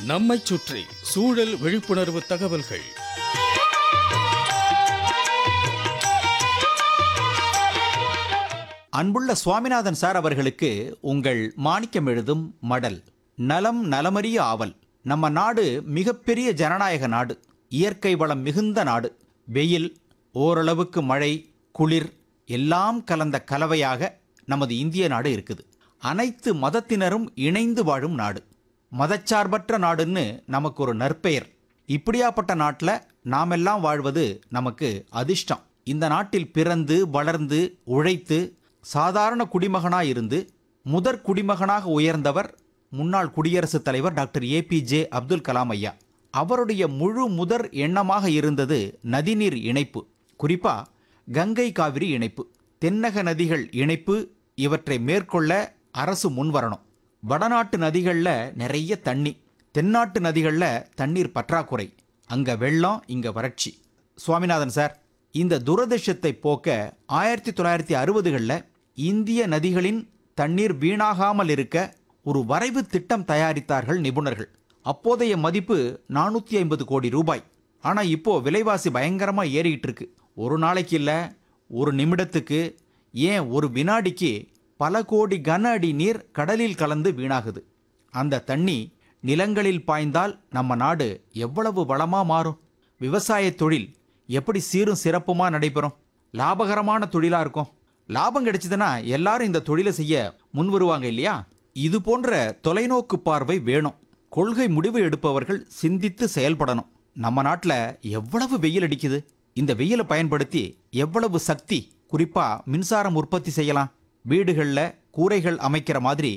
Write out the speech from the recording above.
நம்மைச் சுற்றி சூழல் விழிப்புணர்வு தகவல்கள் அன்புள்ள சுவாமிநாதன் சார் அவர்களுக்கு உங்கள் மாணிக்கம் எழுதும் மடல் நலம் நலமறிய ஆவல் நம்ம நாடு மிகப்பெரிய ஜனநாயக நாடு இயற்கை வளம் மிகுந்த நாடு வெயில் ஓரளவுக்கு மழை குளிர் எல்லாம் கலந்த கலவையாக நமது இந்திய நாடு இருக்குது அனைத்து மதத்தினரும் இணைந்து வாழும் நாடு மதச்சார்பற்ற நாடுன்னு நமக்கு ஒரு நற்பெயர் இப்படியாப்பட்ட நாட்டில் நாமெல்லாம் வாழ்வது நமக்கு அதிர்ஷ்டம் இந்த நாட்டில் பிறந்து வளர்ந்து உழைத்து சாதாரண குடிமகனாய் இருந்து முதற் குடிமகனாக உயர்ந்தவர் முன்னாள் குடியரசுத் தலைவர் டாக்டர் ஏபிஜே அப்துல் கலாம் ஐயா அவருடைய முழு முதற் எண்ணமாக இருந்தது நதிநீர் இணைப்பு குறிப்பா கங்கை காவிரி இணைப்பு தென்னக நதிகள் இணைப்பு இவற்றை மேற்கொள்ள அரசு முன்வரணும் வடநாட்டு நதிகளில் நிறைய தண்ணி தென்னாட்டு நதிகளில் தண்ணீர் பற்றாக்குறை அங்க வெள்ளம் இங்க வறட்சி சுவாமிநாதன் சார் இந்த துரதிர்ஷ்டத்தை போக்க ஆயிரத்தி தொள்ளாயிரத்தி அறுபதுகளில் இந்திய நதிகளின் தண்ணீர் வீணாகாமல் இருக்க ஒரு வரைவு திட்டம் தயாரித்தார்கள் நிபுணர்கள் அப்போதைய மதிப்பு நானூற்றி ஐம்பது கோடி ரூபாய் ஆனால் இப்போ விலைவாசி பயங்கரமாக ஏறிக்கிட்டு இருக்கு ஒரு நாளைக்கு இல்லை ஒரு நிமிடத்துக்கு ஏன் ஒரு வினாடிக்கு பல கோடி கன அடி நீர் கடலில் கலந்து வீணாகுது அந்த தண்ணி நிலங்களில் பாய்ந்தால் நம்ம நாடு எவ்வளவு வளமா மாறும் விவசாய தொழில் எப்படி சீரும் சிறப்புமா நடைபெறும் லாபகரமான தொழிலா இருக்கும் லாபம் கிடைச்சதுன்னா எல்லாரும் இந்த தொழிலை செய்ய முன் வருவாங்க இல்லையா இது போன்ற தொலைநோக்கு பார்வை வேணும் கொள்கை முடிவு எடுப்பவர்கள் சிந்தித்து செயல்படணும் நம்ம நாட்டில் எவ்வளவு வெயில் அடிக்குது இந்த வெயிலை பயன்படுத்தி எவ்வளவு சக்தி குறிப்பா மின்சாரம் உற்பத்தி செய்யலாம் வீடுகளில் கூரைகள் அமைக்கிற மாதிரி